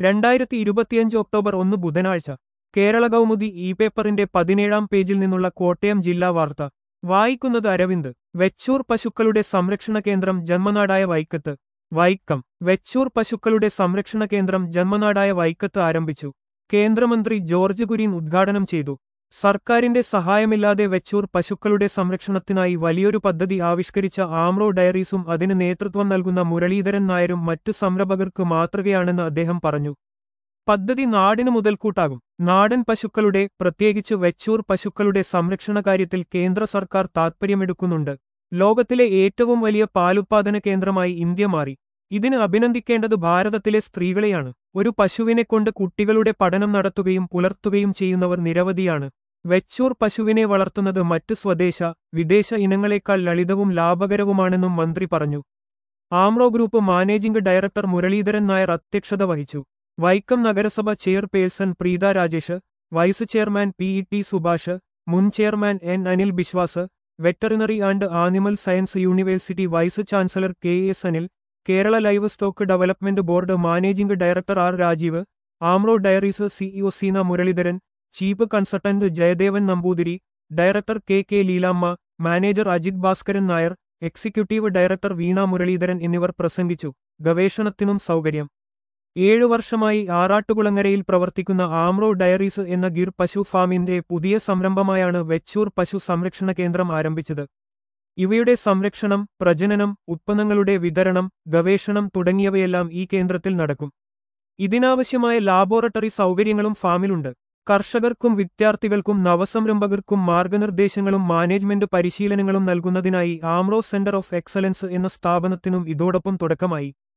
രണ്ടായിരത്തി ഇരുപത്തിയഞ്ച് ഒക്ടോബർ ഒന്ന് ബുധനാഴ്ച കേരള കൗമുദി ഇ പേപ്പറിന്റെ പതിനേഴാം പേജിൽ നിന്നുള്ള കോട്ടയം ജില്ലാ വാർത്ത വായിക്കുന്നത് അരവിന്ദ് വെച്ചൂർ പശുക്കളുടെ സംരക്ഷണ കേന്ദ്രം ജന്മനാടായ വൈക്കത്ത് വൈക്കം വെച്ചൂർ പശുക്കളുടെ സംരക്ഷണ കേന്ദ്രം ജന്മനാടായ വൈക്കത്ത് ആരംഭിച്ചു കേന്ദ്രമന്ത്രി ജോർജ് കുര്യൻ ഉദ്ഘാടനം ചെയ്തു സർക്കാരിന്റെ സഹായമില്ലാതെ വെച്ചൂർ പശുക്കളുടെ സംരക്ഷണത്തിനായി വലിയൊരു പദ്ധതി ആവിഷ്കരിച്ച ആമ്രോ ഡയറീസും അതിന് നേതൃത്വം നൽകുന്ന മുരളീധരൻ നായരും മറ്റു സംരംഭകർക്ക് മാതൃകയാണെന്ന് അദ്ദേഹം പറഞ്ഞു പദ്ധതി നാടിന് മുതൽക്കൂട്ടാകും നാടൻ പശുക്കളുടെ പ്രത്യേകിച്ച് വെച്ചൂർ പശുക്കളുടെ സംരക്ഷണ കാര്യത്തിൽ കേന്ദ്ര സർക്കാർ താൽപ്പര്യമെടുക്കുന്നുണ്ട് ലോകത്തിലെ ഏറ്റവും വലിയ പാലുത്പാദന കേന്ദ്രമായി ഇന്ത്യ മാറി ഇതിന് അഭിനന്ദിക്കേണ്ടത് ഭാരതത്തിലെ സ്ത്രീകളെയാണ് ഒരു പശുവിനെ കൊണ്ട് കുട്ടികളുടെ പഠനം നടത്തുകയും പുലർത്തുകയും ചെയ്യുന്നവർ നിരവധിയാണ് വെച്ചൂർ പശുവിനെ വളർത്തുന്നത് മറ്റ് സ്വദേശ വിദേശ ഇനങ്ങളെക്കാൾ ലളിതവും ലാഭകരവുമാണെന്നും മന്ത്രി പറഞ്ഞു Amro group managing director Muraleedharan Nair അധ്യക്ഷത വഹിച്ചു വൈക്കം നഗരസഭ chairperson Preetha Rajesh vice chairman P E T Subhash മുൻ chairman N Anil Biswas veterinary and animal science university vice chancellor K S Anil Kerala livestock development board managing director R Rajeev Amro dairies CEO Seena Muraleedharan chief consultant Jayadevan Namboothiri director K K Leelamma manager Ajith Bhaskaran Nair executive director Veena Muraleedharan എന്നിവർ പ്രസംഗിച്ചു ഗവേഷണത്തിനും സൗകര്യം ഏഴു വർഷമായി ആറാട്ടുകുളങ്ങരയിൽ പ്രവർത്തിക്കുന്ന ആമ്രോ diaries എന്ന ഗിർ പശു ഫാമിന്റെ പുതിയ സംരംഭമായാണ് വെച്ചൂർ പശു സംരക്ഷണ കേന്ദ്രം ആരംഭിച്ചത് ഇവയുടെ സംരക്ഷണം പ്രജനനം ഉത്പന്നങ്ങളുടെ വിതരണം ഗവേഷണം തുടങ്ങിയവയെല്ലാം ഈ കേന്ദ്രത്തിൽ നടക്കും ഇതിനാവശ്യമായ ലാബോറട്ടറി സൗകര്യങ്ങളും ഫാമിലുണ്ട് കർഷകർക്കും വിദ്യാർത്ഥികൾക്കും നവസംരംഭകർക്കും മാർഗനിർദ്ദേശങ്ങളും മാനേജ്മെന്റ് പരിശീലനങ്ങളും നൽകുന്നതിനായി ആമ്രോ സെന്റർ ഓഫ് എക്സലൻസ് എന്ന സ്ഥാപനത്തിനും ഇതോടൊപ്പം തുടക്കമായി